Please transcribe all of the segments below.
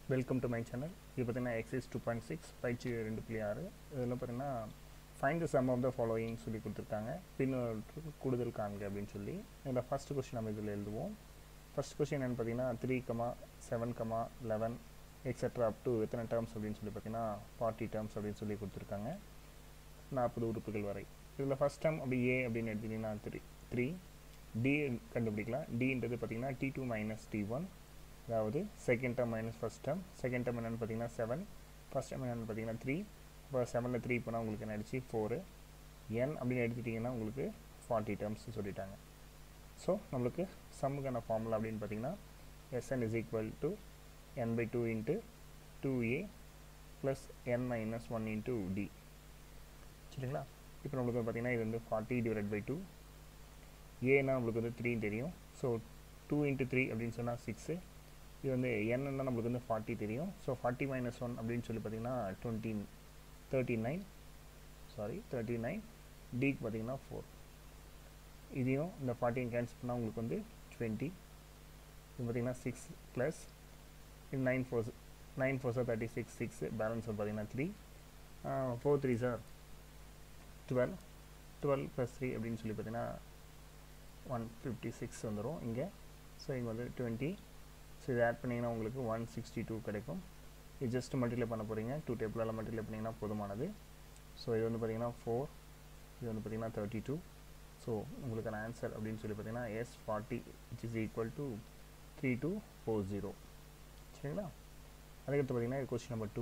welcome to my channel இது பார்த்தீங்கன்னா exercise two point six பயிற்சி ரெண்டு புள்ளி ஆறு இதில் பார்த்தீங்கன்னா find the sum of the following சொல்லி கொடுத்துருக்காங்க பின்னொரு கூடுதல் காண்க அப்படின்னு சொல்லி இதில் ஃபஸ்ட் கொஸ்டின் நம்ம இதில் எழுதுவோம் ஃபஸ்ட் கொஸ்டின் என்னென்னு பார்த்தீங்கன்னா three comma seven comma eleven extra up to எத்தனை டேர்ம்ஸ் அப்படின்னு சொல்லி பார்த்தீங்கன்னா ஃபார்ட்டி டேர்ம்ஸ் அப்படின்னு சொல்லி கொடுத்துருக்காங்க நாற்பது உறுப்புகள் வரை இதில் ஃபஸ்ட் டேர்ம் அப்படி ஏ அப்படின்னு எடுத்திங்கன்னா த்ரீ த்ரீ டி கண்டுபிடிக்கலாம் டின்றது பார்த்தீங்கன்னா D two minus D one அதாவது second term minus first term second term என்னென்னு பார்த்தீங்கன்னா செவன் ஃபஸ்ட் டேர்ம் என்னென்னு பார்த்தீங்கன்னா த்ரீ இப்போ செவனில் த்ரீ போனால் உங்களுக்கு என்ன ஆயிடுச்சு ஃபோரு என் அப்படின்னு எடுத்துட்டிங்கன்னா உங்களுக்கு ஃபார்ட்டி டேர்ம்ஸ் சொல்லிட்டாங்க ஸோ நம்மளுக்கு சம்முக்கான ஃபார்முலா அப்படின்னு பார்த்தீங்கன்னா S N is equal to N by two into two A plus N minus one into D சரிங்களா இப்போ நம்மளுக்கு பார்த்தீங்கன்னா இது வந்து ஃபார்ட்டி டிவைட் பை டூ ஏன்னா நம்மளுக்கு வந்து த்ரீ தெரியும் ஸோ டூ இன்ட்டு த்ரீ அப்படின்னு சொன்னால் சிக்ஸு இது வந்து என்னன்னா நம்மளுக்கு வந்து ஃபார்ட்டி தெரியும் ஸோ ஃபார்ட்டி மைனஸ் ஒன் அப்படின்னு சொல்லி பார்த்தீங்கன்னா twenty thirty nine sorry thirty nine டிக்கு பார்த்தீங்கன்னா ஃபோர் இதையும் இந்த ஃபார்ட்டியும் கேன்சல் பண்ணால் உங்களுக்கு வந்து டுவெண்ட்டி இது பார்த்தீங்கன்னா சிக்ஸ் ப்ளஸ் இது நைன் ஃபோர் நைன் ஃபோர் சார் தேர்ட்டி சிக்ஸ் சிக்ஸ் பேலன்ஸ் வந்து பார்த்தீங்கன்னா த்ரீ ஃபோர் த்ரீ சார் டுவெல் டுவெல் ப்ளஸ் த்ரீ அப்படின்னு சொல்லி பார்த்தீங்கன்னா ஒன் ஃபிஃப்டி சிக்ஸ் வந்துடும் இங்கே ஸோ இங்கே வந்து டுவெண்ட்டி ஸோ இதை ஆட் பண்ணிங்கன்னா உங்களுக்கு ஒன் சிக்ஸ்டி டூ கிடைக்கும் இது ஜஸ்ட் மல்டிப்ளை பண்ண போகிறீங்க டூ டேபிளால் மல்டிப்ளை பண்ணிங்கன்னா போதுமானது ஸோ இது வந்து பார்த்தீங்கன்னா ஃபோர் இது வந்து பார்த்தீங்கன்னா தேர்ட்டி டூ ஸோ உங்களுக்கான ஆன்சர் அப்படின்னு சொல்லி பார்த்தீங்கன்னா S forty which is equal to three two four zero சரிங்களா அதுக்கடுத்து பார்த்தீங்கன்னா இது கொஸ்டின் நம்பர் டூ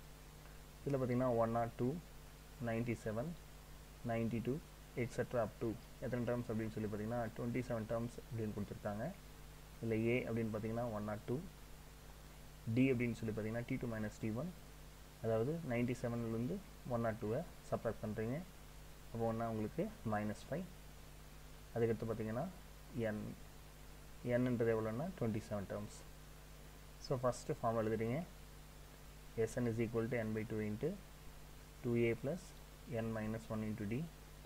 இதில் பார்த்தீங்கன்னா one naught two ninety seven ninety two extra up to எத்தனை டேர்ம்ஸ் அப்படின்னு சொல்லி பார்த்தீங்கன்னா டுவெண்ட்டி செவன் டேர்ம்ஸ் அப்படின்னு கொடுத்துருக்காங்க இல்லை ஏ அப்படின்னு பார்த்தீங்கன்னா ஒன் நாட் டூ டி அப்படின்னு சொல்லி பார்த்தீங்கன்னா D two minus D one அதாவது நைன்ட்டி செவன்லேருந்து ஒன் நாட் டூவை சப்ராக்ட் பண்ணுறீங்க அப்போ ஒன்றா உங்களுக்கு மைனஸ் ஃபைவ் அதுக்கடுத்து பார்த்தீங்கன்னா என் என்னன்றது எவ்வளோன்னா twenty seven terms so first form எழுதுறீங்க S N is equal to N by two into two A plus N minus one into D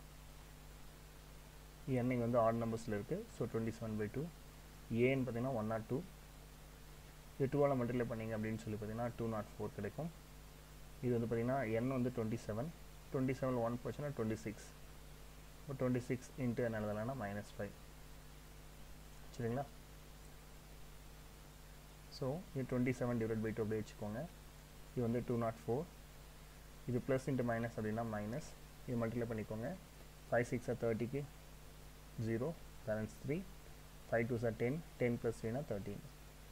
N இங்கே வந்து ஆட் நம்பர்ஸில் இருக்குது so twenty seven by two ஏன்னு பார்த்தீங்கன்னா ஒன் நாட் டூ இது டூவால் multiply பண்ணிங்க அப்படின்னு சொல்லி பார்த்தீங்கன்னா டூ நாட் ஃபோர் கிடைக்கும் இது வந்து பார்த்தீங்கன்னா என் வந்து twenty seven twenty seven one போச்சுன்னா டுவெண்ட்டி சிக்ஸ் இப்போ டுவெண்ட்டி சிக்ஸ் இன்ட்டு என்ன எழுதலைன்னா மைனஸ் ஃபைவ் சரிங்களா ஸோ இது twenty seven divide by two அப்படியே வச்சுக்கோங்க இது வந்து டூ நாட் ஃபோர் இது ப்ளஸ் இன்ட்டு மைனஸ் அப்படின்னா மைனஸ் இது மல்டிப்ளை பண்ணிக்கோங்க ஃபைவ் சிக்ஸ் ஆர் தேர்ட்டிக்கு zero balance three five two சார் டென் டென் ப்ளஸ் த்ரீனா தேர்ட்டீன்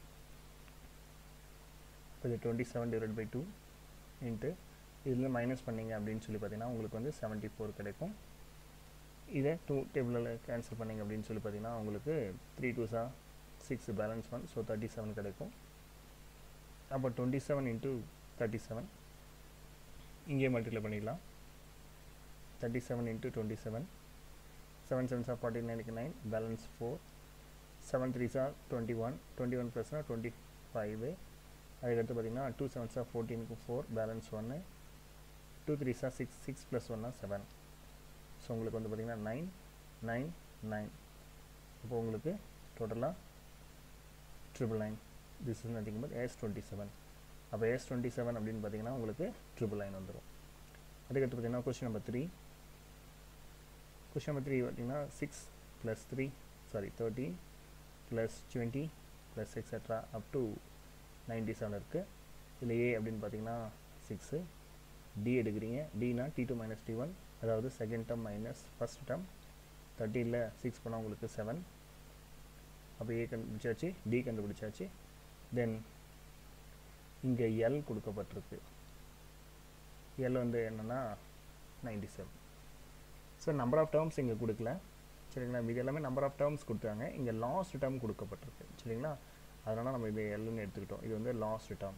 இப்போ இது twenty seven divide by two into இதில் மைனஸ் பண்ணிங்க அப்படின்னு சொல்லி பார்த்தீங்கன்னா உங்களுக்கு வந்து செவன்ட்டி ஃபோர் கிடைக்கும் இதை டூ டேபிளில் கேன்சல் பண்ணிங்க அப்படின்னு சொல்லி பார்த்தீங்கன்னா உங்களுக்கு த்ரீ டூ சா six balance one so thirty seven கிடைக்கும் அப்போ twenty seven into thirty seven இங்கே மல்டிப்ளை பண்ணிடலாம் thirty seven into twenty seven seven seven சார் ஃபார்ட்டி நைனுக்கு nine balance four seven three சார் டுவெண்ட்டி ஒன் டுவெண்ட்டி ஒன் ப்ளஸ்னால் twenty five அதுக்கடுத்து பார்த்தீங்கன்னா டூ செவன் சார் ஃபோர்டீனுக்கு ஃபோர் பேலன்ஸ் ஒன்று டூ த்ரீ சார் சிக்ஸ் சிக்ஸ் ப்ளஸ் ஒன்னா செவன் ஸோ உங்களுக்கு வந்து பார்த்திங்கன்னா நைன் நைன் நைன் இப்போ உங்களுக்கு டோட்டலாக triple nine this is nothing but S twenty seven அப்போ எஸ் டுவெண்ட்டி செவன் அப்படின்னு பார்த்தீங்கன்னா உங்களுக்கு ட்ரிபிள் நைன் வந்துடும் அதுக்கடுத்து பார்த்தீங்கன்னா question number three question number three பார்த்தீங்கன்னா six plus three sorry thirteen plus twenty plus extra up to ninety seven இருக்குது இதில் ஏ அப்படின்னு பார்த்தீங்கன்னா சிக்ஸு டி எடுக்கிறீங்க டினா D two minus D one அதாவது second term minus first term தேர்ட்டியில் six பண்ணால் உங்களுக்கு செவன் அப்போ ஏ கண்டுபிடிச்சாச்சு டி கண்டுபிடிச்சாச்சு தென் இங்கே எல் கொடுக்கப்பட்டிருக்கு எல் வந்து என்னென்னா ninety seven so number of terms இங்கே கொடுக்கல சரிங்களா இது எல்லாமே நம்பர் ஆஃப் டேர்ம்ஸ் கொடுத்தாங்க இங்கே லாஸ்ட் டேர்ம் கொடுக்கப்பட்டிருக்கு சரிங்களா அதனால் நம்ம இது எல்லுன்னு எடுத்துக்கிட்டோம் இது வந்து லாஸ்ட் டேர்ம்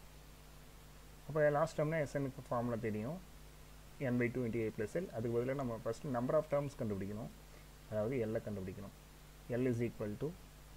அப்போ லாஸ்ட் டேர்ம்னா எஸ்எனுக்கு ஃபார்முலா தெரியும் N by two into A plus L அதுக்கு பதிலாக நம்ம ஃபஸ்ட்டு நம்பர் ஆஃப் டேர்ம்ஸ் கண்டுபிடிக்கணும் அதாவது எல்லை கண்டுபிடிக்கணும் L is equal to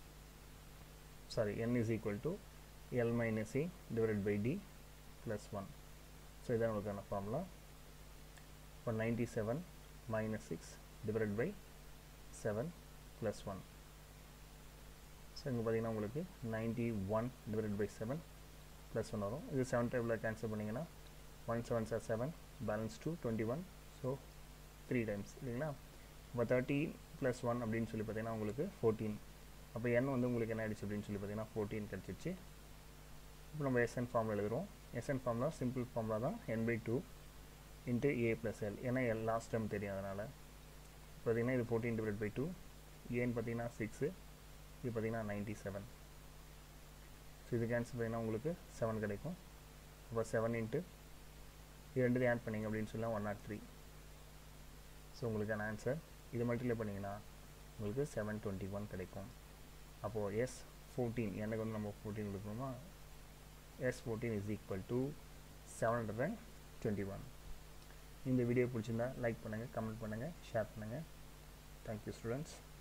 sorry N is equal to L minus A divide by D plus one so இதான் உங்களுக்கான ஃபார்முலா இப்போ ninety seven minus six divide by seven plus one so இங்கே பார்த்தீங்கன்னா உங்களுக்கு ninety one divided by seven plus one வரும் இது seven டேபிளில் cancel பண்ணிங்கன்னா ஒன் செவன் சார் seven balance two twenty one so three times இல்லைங்களா இப்போ தேர்ட்டீன் ப்ளஸ் ஒன் அப்படின்னு சொல்லி பார்த்தீங்கன்னா உங்களுக்கு ஃபோர்டீன் அப்போ என் வந்து உங்களுக்கு என்ன ஆயிடுச்சு அப்படின்னு சொல்லி பார்த்தீங்கன்னா ஃபோர்டீன் கிடச்சிச்சு இப்போ நம்ம எஸ்என் ஃபார்மில் எழுதுகிறோம் எஸ்என் ஃபார்மில் சிம்பிள் ஃபார்மில் தான் N by two into A plus L ஏன்னா எல் லாஸ்ட் டைம் தெரியும் அதனால் பார்த்தீங்கன்னா இது ஃபோர்டீன் டிவைட் பை டூ ஏன்னு பார்த்தீங்கன்னா சிக்ஸு இது பார்த்தீங்கன்னா நைன்ட்டி செவன் ஸோ இது கேன்சல் பண்ணிங்கன்னா உங்களுக்கு செவன் கிடைக்கும் அப்போ செவன் இன்ட்டு இது ரெண்டு ஆட் பண்ணிங்க அப்படின்னு சொல்லலாம் ஒன் நாட் த்ரீ ஸோ உங்களுக்கான ஆன்சர் இது மல்டிப்ளை பண்ணிங்கன்னா உங்களுக்கு செவன் டுவெண்ட்டி ஒன் கிடைக்கும் அப்போது எஸ் ஃபோர்டீன் எனக்கு வந்து நம்ம ஃபோர்டீன் கொடுக்கணுமா S fourteen is equal to seven hundred and twenty one இந்த வீடியோ பிடிச்சிருந்தா லைக் பண்ணுங்கள் கமெண்ட் பண்ணுங்கள் ஷேர் பண்ணுங்கள் தேங்க்யூ ஸ்டூடெண்ட்ஸ்